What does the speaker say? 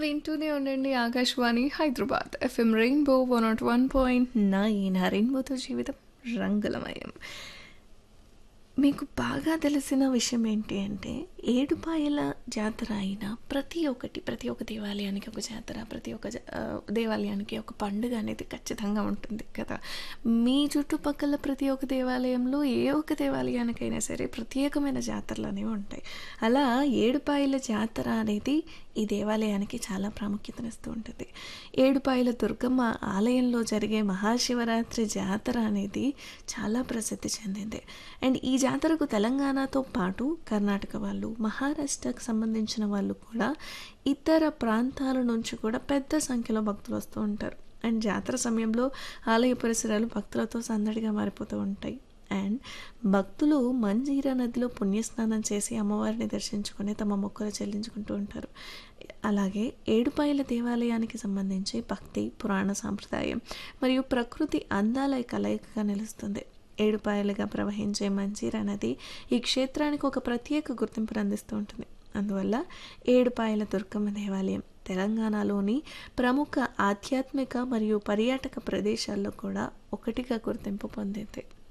వింటూనే ఉండండి Akashvani Hyderabad FM Rainbow one nought one point nine రెయిన్బోతో జీవితం రంగులమయం మీకు బాగా తెలిసిన విషయం ఏంటి అంటే ఏడుపాయల జాతర అయిన ప్రతి ఒక్కటి ప్రతి ఒక్క దేవాలయానికి ఒక జాతర ప్రతి ఒక్క జా- ఆ, దేవాలయానికి ఒక పండుగ అనేది ఖచ్చితంగా ఉంటుంది కదా మీ చుట్టుపక్కల ప్రతి ఒక్క దేవాలయంలో ఏ ఒక్క దేవాలయానికైనా సరే ప్రత్యేకమైన జాతరలు అనేవి ఉంటాయి అలా ఏడుపాయల జాతర అనేది ఈ దేవాలయానికి చాలా ప్రాముఖ్యతనిస్తూ ఉంటుంది ఏడుపాయల దుర్గమ్మ ఆలయంలో జరిగే మహాశివరాత్రి జాతర అనేది చాలా ప్రసిద్ధి చెందింది అండ్ ఈ జాతరకు తెలంగాణతో పాటు కర్ణాటక వాళ్ళు మహారాష్ట్రకు సంబంధించిన వాళ్ళు కూడా ఇతర ప్రాంతాల నుంచి కూడా పెద్ద సంఖ్యలో భక్తులు వస్తూ ఉంటారు అండ్ జాతర సమయంలో ఆలయ పరిసరాలు భక్తులతో సందడిగా మారిపోతూ ఉంటాయి అండ్ భక్తులు మంజీరా నదిలో పుణ్యస్నానం చేసి అమ్మవారిని దర్శించుకొని తమ మొక్కలు చెల్లించుకుంటూ ఉంటారు అలాగే ఏడుపాయల దేవాలయానికి సంబంధించి భక్తి పురాణ సాంప్రదాయం మరియు ప్రకృతి అందాల కలయికగా నిలుస్తుంది ఏడుపాయలుగా ప్రవహించే మంజీరా నది ఈ క్షేత్రానికి ఒక ప్రత్యేక గుర్తింపును అందిస్తూ ఉంటుంది అందువల్ల ఏడుపాయల దుర్గమ్మ దేవాలయం తెలంగాణలోని ప్రముఖ ఆధ్యాత్మిక మరియు పర్యాటక ప్రదేశాల్లో కూడా ఒకటిగా గుర్తింపు పొందింది